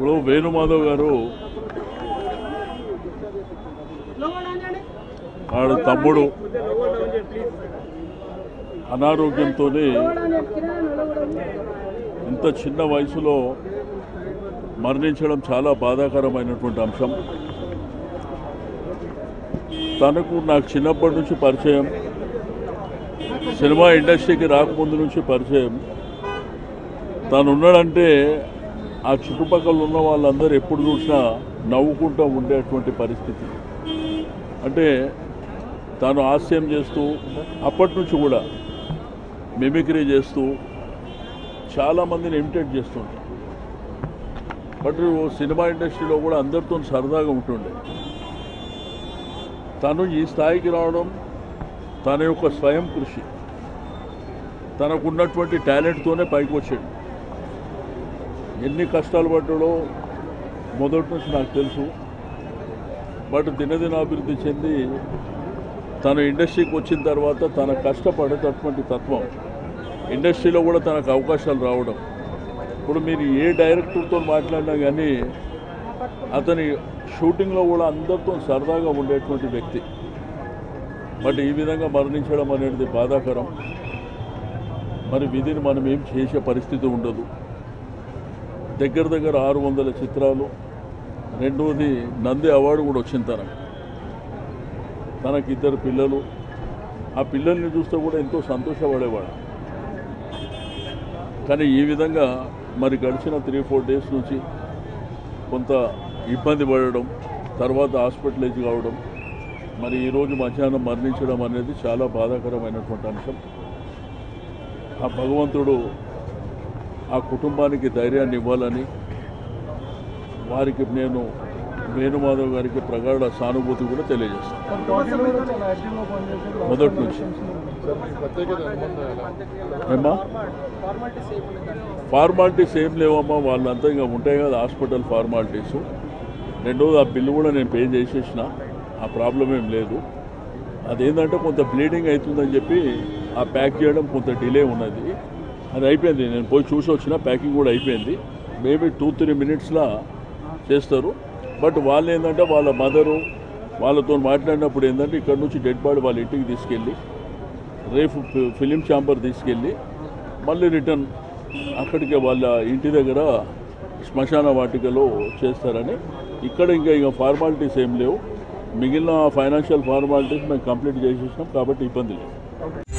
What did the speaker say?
ఇప్పుడు వేణుమాధవ్ గారు వాడు తమ్ముడు అనారోగ్యంతో ఇంత చిన్న వయసులో మరణించడం చాలా బాధాకరమైనటువంటి అంశం తనకు నాకు చిన్నప్పటి నుంచి పరిచయం సినిమా ఇండస్ట్రీకి రాకముందు నుంచి పరిచయం తను ఉన్నాడంటే ఆ చుట్టుపక్కల ఉన్న వాళ్ళందరూ ఎప్పుడు చూసినా నవ్వుకుంటూ ఉండేటువంటి పరిస్థితి అంటే తాను హాస్యం చేస్తూ అప్పటి నుంచి కూడా మిమిక్రీ చేస్తూ చాలామందిని ఇమిటేట్ చేస్తుంటాడు బట్ సినిమా ఇండస్ట్రీలో కూడా అందరితో సరదాగా ఉంటుండే తను ఈ స్థాయికి రావడం తన యొక్క స్వయం కృషి తనకున్నటువంటి టాలెంట్తోనే పైకి వచ్చాడు ఎన్ని కష్టాలు పడ్డాడో మొదటి నుంచి నాకు తెలుసు బట్ దినదిన అభివృద్ధి చెంది తను ఇండస్ట్రీకి వచ్చిన తర్వాత తన కష్టపడేటటువంటి తత్వం ఇండస్ట్రీలో కూడా తనకు అవకాశాలు రావడం ఇప్పుడు మీరు ఏ డైరెక్టర్తో మాట్లాడినా కానీ అతని షూటింగ్లో కూడా అందరితో సరదాగా ఉండేటువంటి వ్యక్తి బట్ ఈ విధంగా మరణించడం అనేది బాధాకరం మరి విధిని మనం ఏం చేసే పరిస్థితి ఉండదు దగ్గర దగ్గర ఆరు వందల చిత్రాలు రెండవది నంది అవార్డు కూడా వచ్చింది తనకు తనకి ఇద్దరు పిల్లలు ఆ పిల్లల్ని చూస్తే కూడా ఎంతో సంతోషపడేవాడు కానీ ఈ విధంగా మరి గడిచిన త్రీ ఫోర్ డేస్ నుంచి కొంత ఇబ్బంది పడడం తర్వాత హాస్పిటలైజ్ కావడం మరి ఈరోజు మధ్యాహ్నం మరణించడం అనేది చాలా బాధాకరమైనటువంటి అంశం ఆ భగవంతుడు ఆ కుటుంబానికి ధైర్యాన్ని ఇవ్వాలని వారికి నేను వేణుమాధవ్ గారికి ప్రగాఢ సానుభూతి కూడా తెలియజేస్తాను మొదటి నుంచి ఏమ్మా ఫార్మాలిటీస్ ఏం లేవమ్మా వాళ్ళంతా ఇంకా ఉంటాయి కదా హాస్పిటల్ ఫార్మాలిటీస్ రెండోది ఆ బిల్లు కూడా నేను పే చేసేసిన ఆ ప్రాబ్లం ఏం లేదు అదేంటంటే కొంత బ్లీడింగ్ అవుతుందని చెప్పి ఆ ప్యాక్ చేయడం కొంత డిలే ఉన్నది అది అయిపోయింది నేను పోయి చూసి వచ్చిన ప్యాకింగ్ కూడా అయిపోయింది మేబీ టూ త్రీ మినిట్స్లో చేస్తారు బట్ వాళ్ళు ఏంటంటే వాళ్ళ మదరు వాళ్ళతో మాట్లాడినప్పుడు ఏంటంటే ఇక్కడ నుంచి డెడ్ బాడీ వాళ్ళ ఇంటికి తీసుకెళ్ళి రేపు ఫి- ఫిలిం ఛాంబర్ తీసుకెళ్ళి మళ్ళీ రిటర్న్ అక్కడికి వాళ్ళ ఇంటి దగ్గర శ్మశాన వాటికలో చేస్తారని ఇక్కడ ఇంకా ఇక ఫార్మాలిటీస్ ఏం లేవు మిగిలిన ఫైనాన్షియల్ ఫార్మాలిటీస్ మేము కంప్లీట్ చేసేసినాం కాబట్టి ఇబ్బంది లేదు